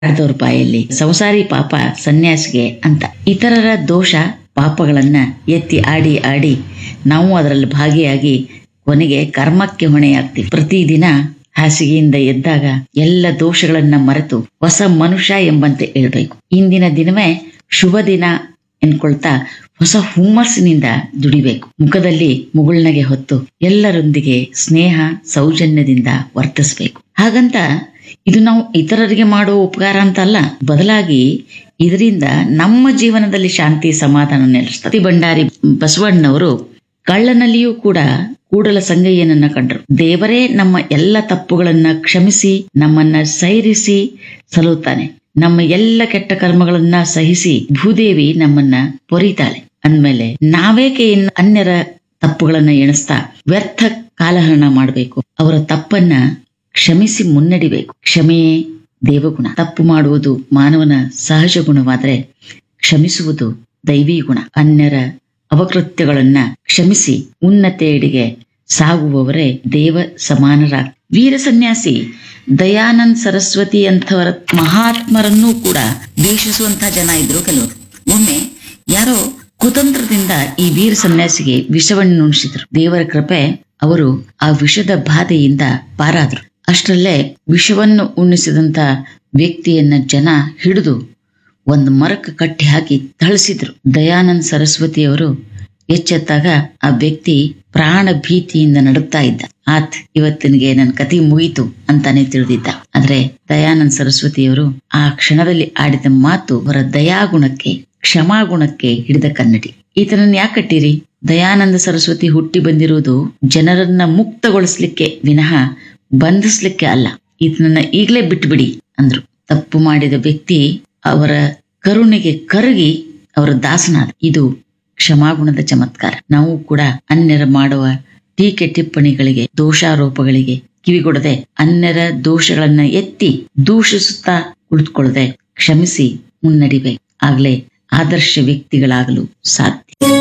ಆಡ್ದವ್ರ ಬಾಯಲ್ಲಿ ಸಂಸಾರಿ ಪಾಪ ಸನ್ಯಾಸಿಗೆ ಅಂತ ಇತರರ ದೋಷ ಪಾಪಗಳನ್ನ ಎತ್ತಿ ಆಡಿ ಆಡಿ ನಾವು ಅದರಲ್ಲಿ ಭಾಗಿಯಾಗಿ ಕೊನೆಗೆ ಕರ್ಮಕ್ಕೆ ಹೊಣೆಯಾಗ್ತೀವಿ ಪ್ರತಿದಿನ ಹಾಸಿಗೆಯಿಂದ ಎದ್ದಾಗ ಎಲ್ಲ ದೋಷಗಳನ್ನ ಮರೆತು ಹೊಸ ಮನುಷ್ಯ ಎಂಬಂತೆ ಹೇಳ್ಬೇಕು ಇಂದಿನ ದಿನವೇ ಶುಭ ದಿನ ಎನ್ಕೊಳ್ತಾ ಹೊಸ ಹುಮ್ಮಸ್ಸಿನಿಂದ ದುಡಿಬೇಕು ಮುಖದಲ್ಲಿ ಮುಗುಳ್ನಗೆ ಹೊತ್ತು ಎಲ್ಲರೊಂದಿಗೆ ಸ್ನೇಹ ಸೌಜನ್ಯದಿಂದ ವರ್ತಿಸ್ಬೇಕು ಹಾಗಂತ ಇದು ನಾವು ಇತರರಿಗೆ ಮಾಡುವ ಉಪಕಾರ ಅಂತ ಅಲ್ಲ ಬದಲಾಗಿ ಇದರಿಂದ ನಮ್ಮ ಜೀವನದಲ್ಲಿ ಶಾಂತಿ ಸಮಾಧಾನ ನೆಲೆಸ್ತದೆ ಭಂಡಾರಿ ಬಸವಣ್ಣನವರು ಕಳ್ಳನಲ್ಲಿಯೂ ಕೂಡ ಕೂಡಲ ಸಂಗಯ್ಯನನ್ನ ಕಂಡ್ರು ದೇವರೇ ನಮ್ಮ ಎಲ್ಲ ತಪ್ಪುಗಳನ್ನ ಕ್ಷಮಿಸಿ ನಮ್ಮನ್ನ ಸೈರಿಸಿ ಸಲುತ್ತಾನೆ ನಮ್ಮ ಎಲ್ಲ ಕೆಟ್ಟ ಕರ್ಮಗಳನ್ನ ಸಹಿಸಿ ಭೂದೇವಿ ನಮ್ಮನ್ನ ಪೊರಿತಾಳೆ ಅಂದ್ಮೇಲೆ ನಾವೇಕೆ ಇನ್ನು ಅನ್ಯರ ತಪ್ಪುಗಳನ್ನ ಎಣಿಸ್ತಾ ವ್ಯರ್ಥ ಕಾಲಹರಣ ಮಾಡಬೇಕು ಅವರ ತಪ್ಪನ್ನ ಕ್ಷಮಿಸಿ ಮುನ್ನಡಿಬೇಕು ಕ್ಷಮೆಯೇ ದೇವಗುಣ ತಪ್ಪು ಮಾಡುವುದು ಮಾನವನ ಸಹಜ ಗುಣವಾದ್ರೆ ಕ್ಷಮಿಸುವುದು ದೈವಿ ಗುಣ ಅನ್ಯರ ಅಪಕೃತ್ಯಗಳನ್ನ ಕ್ಷಮಿಸಿ ಉನ್ನತೆಯೆಡೆಗೆ ಸಾಗುವವರೇ ದೇವ ಸಮಾನರ ವೀರ ಸನ್ಯಾಸಿ ದಯಾನಂದ್ ಸರಸ್ವತಿ ಅಂಥವರ ಮಹಾತ್ಮರನ್ನೂ ಕೂಡ ದ್ವೇಷಿಸುವಂತಹ ಜನ ಇದ್ರು ಕೆಲವರು ಒಮ್ಮೆ ಯಾರೋ ಕುತಂತ್ರದಿಂದ ಈ ವೀರ ಸನ್ಯಾಸಿಗೆ ವಿಷವನ್ನು ಉಣಿಸಿದ್ರು ದೇವರ ಕೃಪೆ ಅವರು ಆ ವಿಷದ ಬಾಧೆಯಿಂದ ಪಾರಾದ್ರು ಅಷ್ಟರಲ್ಲೇ ವಿಷವನ್ನು ಉಣಿಸಿದಂತ ವ್ಯಕ್ತಿಯನ್ನ ಜನ ಹಿಡಿದು ಒಂದು ಮರಕ್ಕೆ ಕಟ್ಟಿ ಹಾಕಿ ಥಳಿಸಿದ್ರು ದಯಾನಂದ್ ಸರಸ್ವತಿಯವರು ಎಚ್ಚೆತ್ತಾಗ ಆ ವ್ಯಕ್ತಿ ಪ್ರಾಣ ಭೀತಿಯಿಂದ ನಡುತ್ತಾ ಇದ್ದ ಆತ್ ಇವತ್ತಿನಿಗೆ ನನ್ನ ಕತಿ ಮುಗೀತು ಅಂತಾನೆ ತಿಳಿದಿದ್ದ ಆದ್ರೆ ದಯಾನಂದ್ ಸರಸ್ವತಿಯವರು ಆ ಕ್ಷಣದಲ್ಲಿ ಆಡಿದ ಮಾತು ಅವರ ದಯಾಗುಣಕ್ಕೆ ಕ್ಷಮಾಗುಣಕ್ಕೆ ಹಿಡಿದ ಕನ್ನಡಿ ಈತನನ್ನ ಯಾಕೆ ಕಟ್ಟಿರಿ ದಯಾನಂದ ಸರಸ್ವತಿ ಹುಟ್ಟಿ ಬಂದಿರುವುದು ಜನರನ್ನ ಮುಕ್ತಗೊಳಿಸ್ಲಿಕ್ಕೆ ವಿನಃ ಬಂಧಿಸ್ಲಿಕ್ಕೆ ಅಲ್ಲ ಈತನನ್ನ ಈಗಲೇ ಬಿಟ್ಬಿಡಿ ಅಂದ್ರು ತಪ್ಪು ಮಾಡಿದ ವ್ಯಕ್ತಿ ಅವರ ಕರುಣೆಗೆ ಕರಗಿ ಅವರ ದಾಸನಾದ ಇದು ಕ್ಷಮಾಗುಣದ ಚಮತ್ಕಾರ ನಾವು ಕೂಡ ಅನ್ಯರ ಮಾಡುವ ಟೀಕೆ ಟಿಪ್ಪಣಿಗಳಿಗೆ ದೋಷಾರೋಪಗಳಿಗೆ ಕಿವಿಗೊಡದೆ ಅನ್ಯರ ದೋಷಗಳನ್ನ ಎತ್ತಿ ದೂಷಿಸುತ್ತಾ ಕುಳಿತುಕೊಳ್ಳದೆ ಕ್ಷಮಿಸಿ ಮುನ್ನಡಿಬೇಕು ಆಗ್ಲೇ ಆದರ್ಶ ವ್ಯಕ್ತಿಗಳಾಗಲು ಸಾಧ್ಯ